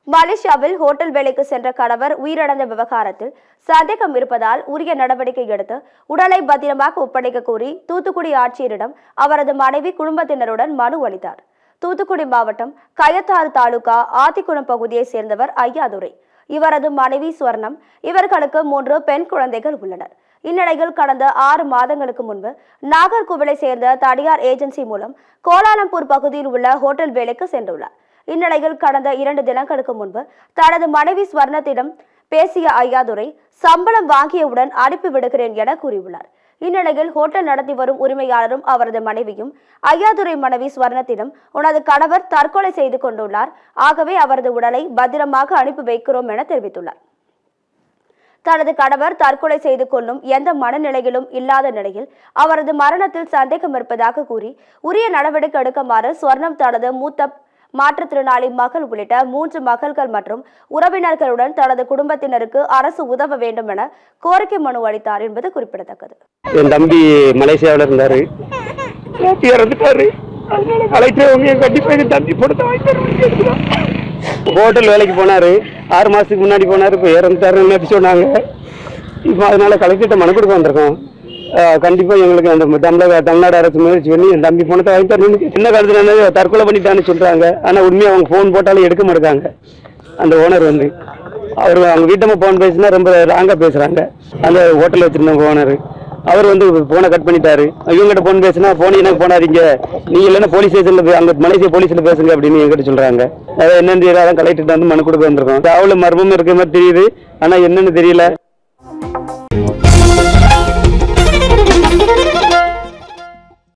மலேசியாவில் ஹோட்டல் வேலைக்கு சென்ற கணவர் உயிரிழந்த விவகாரத்தில் சந்தேகம் இருப்பதால் உரிய நடவடிக்கை எடுத்து உடலை பத்திரமாக ஒப்படைக்க கோரி தூத்துக்குடி ஆட்சியரிடம் அவரது மனைவி குடும்பத்தினருடன் மனு அளித்தார் தூத்துக்குடி மாவட்டம் கயத்தாறு தாலுகா ஆத்திக்குளம் பகுதியைச் சேர்ந்தவர் ஐயாதுரை இவரது மனைவி சுவர்ணம் இவர்களுக்கு மூன்று பெண் குழந்தைகள் உள்ளனர் இந்நிலையில் கடந்த ஆறு மாதங்களுக்கு முன்பு நாகர்கோவிலை சேர்ந்த தனியார் ஏஜென்சி மூலம் கோலாலம்பூர் பகுதியில் உள்ள ஹோட்டல் வேலைக்கு சென்றுள்ளார் இந்நிலையில் கடந்த இரண்டு தினங்களுக்கு முன்பு தனது மனைவி ஸ்வர்ணத்திடம் பேசிய ஐயாதுரை சம்பளம் வாங்கியவுடன் அனுப்பி விடுகிறேன் என கூறியுள்ளார் இந்நிலையில் ஹோட்டல் நடத்தி வரும் உரிமையாளரும் அவரது மனைவியும் ஐயாதுரை மனைவி ஸ்வர்ணத்திடம் உனது கணவர் தற்கொலை செய்து கொண்டுள்ளார் ஆகவே அவரது உடலை பத்திரமாக அனுப்பி வைக்கிறோம் என தெரிவித்துள்ளார் தனது கணவர் தற்கொலை செய்து கொள்ளும் எந்த மனநிலையிலும் இல்லாத நிலையில் அவரது மரணத்தில் சந்தேகம் இருப்பதாக கூறி உரிய நடவடிக்கை எடுக்குமாறு ஸ்வர்ணம் தனது மூத்த மாற்றுத்திறனாளி மகள் உள்ளிட்ட மூன்று மகள்கள் மற்றும் உறவினர்களுடன் தனது குடும்பத்தினருக்கு அரசு உதவ வேண்டும் என கோரிக்கை மனு அளித்தார் என்பது குறிப்பிடத்தக்கது என் தம்பி மலேசியாவில் இருந்தாரு நேத்து இறந்துட்டாரு அதனால அழைச்சவங்க கண்டிப்பா என் தம்பி படத்தை வாங்கி தர வேண்டியது ஹோட்டல் வேலைக்கு போனாரு ஆறு மாசத்துக்கு முன்னாடி போனாரு இப்போ இறந்துட்டாருன்னு நேத்து சொன்னாங்க இப்போ அதனால கலெக்டர்கிட்ட மனு கொடுக்க வந்திருக்கோம் ஆஹ் கண்டிப்பா எங்களுக்கு அந்த தமிழக தமிழ்நாடு அரசு முயற்சி பண்ணி என் தம்பி பணத்தை வாங்கி தரணும்னு என்ன கருத்து தற்கொலை பண்ணிட்டான்னு சொல்றாங்க ஆனா உண்மையா அவங்க ஃபோன் போட்டாலும் எடுக்க மாட்டாங்க அந்த ஓனர் வந்து அவர் அவங்க வீட்டம்மா ஃபோன் பேசினா ரொம்ப ராங்கா பேசுறாங்க அந்த ஹோட்டல் வச்சிருந்தவங்க ஓனர் அவர் வந்து போனை கட் பண்ணிட்டாரு இவங்ககிட்ட ஃபோன் பேசினா போன் எனக்கு போனாதீங்க நீங்க இல்லைன்னா போலீஸ் ஸ்டேஷன்ல போய் அங்க மலேசியா போலீஸ்ல பேசுங்க அப்படின்னு எங்கிட்ட சொல்றாங்க அதை என்னன்னு தெரியல அதான் கலெக்டர் வந்து மனு கொடுக்க வந்திருக்கோம் அவ்வளவு மர்மம் இருக்கிற மாதிரி தெரியுது ஆனா என்னன்னு தெரியல